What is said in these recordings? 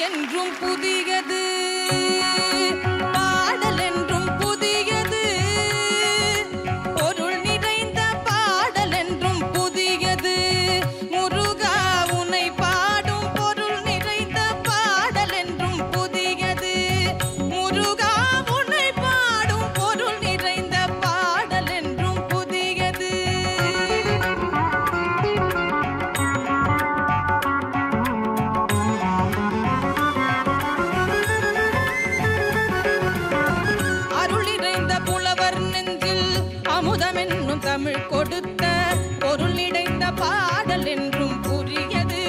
என்றும் புதியது பாடல் என்றும் புதியது பொருள் நிறைந்த பாடல் என்றும் புதியது முருகா உனை பாடும் பொருள் நிறைந்த பாடல் என்றும் புதியது முருகா உனை பாடும் பொருள் நிறைந்த பாடல் என்றும் புதியது அருள் நிறைந்த புலவர் நெஞ்சில் அமுதம் என்னும் தமிழ் கொடுத்த பொருள் நிறைந்த பாடல் என்றும் புரியது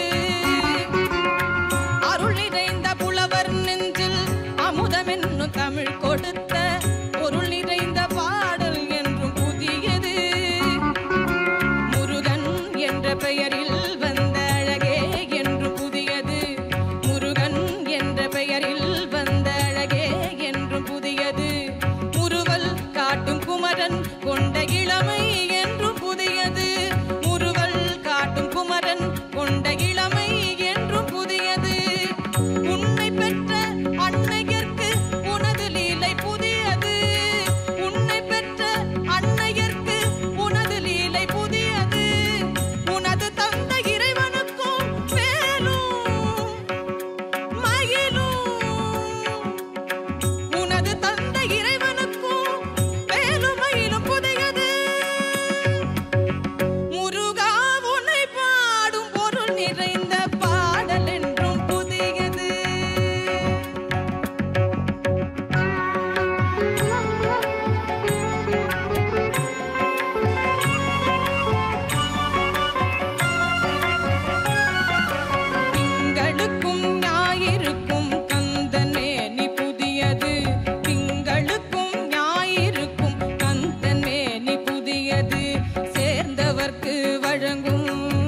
அருள் நிறைந்த புலவர் நெஞ்சில் அமுதம் என்னும் தமிழ் கொடுத்த பொருள் நிறைந்த பாடல் என்றும் புதியது முருகன் என்ற பெயரில் வந்த அழகே என்று புதியது முருகன் என்ற பெயரில் வந்த அழகே என்று புதியது முருவல் காட்டும் குமரன் கொண்ட இளமை என்று புதியது முருவல் காட்டும் குமரன் கொண்ட இளமை என்று புதியது உன்னை பெற்ற அன்னையர்க்கு உனது லீலை புதியது உன்னை பெற்ற அன்னையர்க்கு உனது லீலை புதியது உனது தந்த இறைவனுக்கும் வேலும் மயிலும் உனது தந்த இறைவனுக்கும் வேலும் மயிலும் புதியது முருகா உன்னை பாடும் பொருள் நிறைந்த பாடல் என்றும் புதியது திங்களுக்கும் ஞாயிறுக்கும் கந்தன் மேனி புதியது திங்களுக்கும் ஞாயிறுக்கும் கந்தன் மேனி புதியது சேர்ந்தவர்க்கு வழங்கும்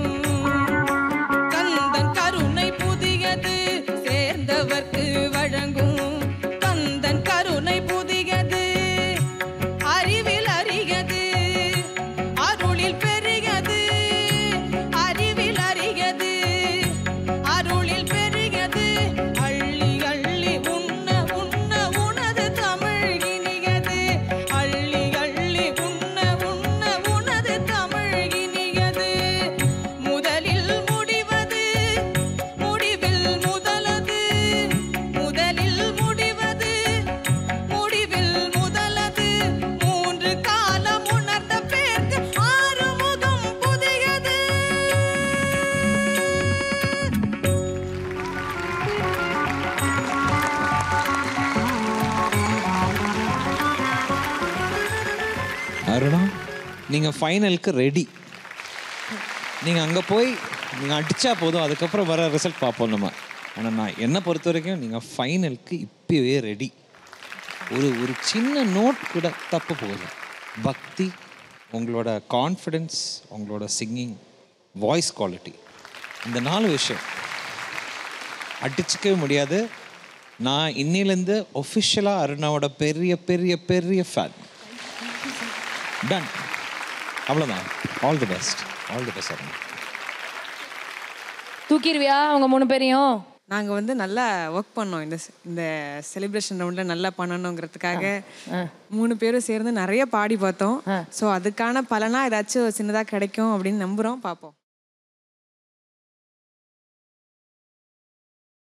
கந்தன் கருணை புதியது சேர்ந்தவர்க்கு வழங்கும் கந்தன் கருணை புதியது அறிவில் அறியது அருளில் பெரியது அறிவில் அறியது அருளில் பெரியது அள்ளி அள்ளி உண்ண உண்ண உனது தமிழ் இனியது அள்ளி அள்ளி உண்ண உண்ண உனது தமிழ் இனியது முதலில் முடிவது முடிவில் முதலது முதலில் முடிவது முடிவில் முதலது மூன்று காலம் உணர்ந்த பேர்க்கு ஆறுமுகம் புதியது அருணா நீங்கள் ஃபைனலுக்கு ரெடி நீங்கள் அங்கே போய் நீங்கள் அடித்தா போதும் அதுக்கப்புறம் வர ரிசல்ட் பார்ப்போம் நம்ம ஆனால் நான் என்னை பொறுத்த வரைக்கும் நீங்கள் ஃபைனலுக்கு இப்போவே ரெடி ஒரு ஒரு சின்ன நோட் கூட தப்பு போகல பக்தி உங்களோட கான்ஃபிடென்ஸ் உங்களோட சிங்கிங் வாய்ஸ் குவாலிட்டி இந்த நாலு விஷயம் அடிச்சுக்கவே முடியாது நான் இன்னிலேருந்து ஒஃபிஷியலாக அருணாவோட பெரிய பெரிய பெரிய ஃபேன் டன் அவ்வளோதான் all the best all the best Aruna தூக்கிடுவியா அவங்க மூணு பேரையும் நாங்கள் வந்து நல்லா ஒர்க் பண்ணோம் இந்த se- இந்த செலிப்ரேஷன் ரவுண்டில் நல்லா பண்ணணுங்கிறதுக்காக மூணு பேரும் சேர்ந்து நிறைய பாடி பார்த்தோம் ஸோ அதுக்கான பலனா ஏதாச்சும் சின்னதாக கிடைக்கும் அப்படின்னு நம்புகிறோம் பார்ப்போம்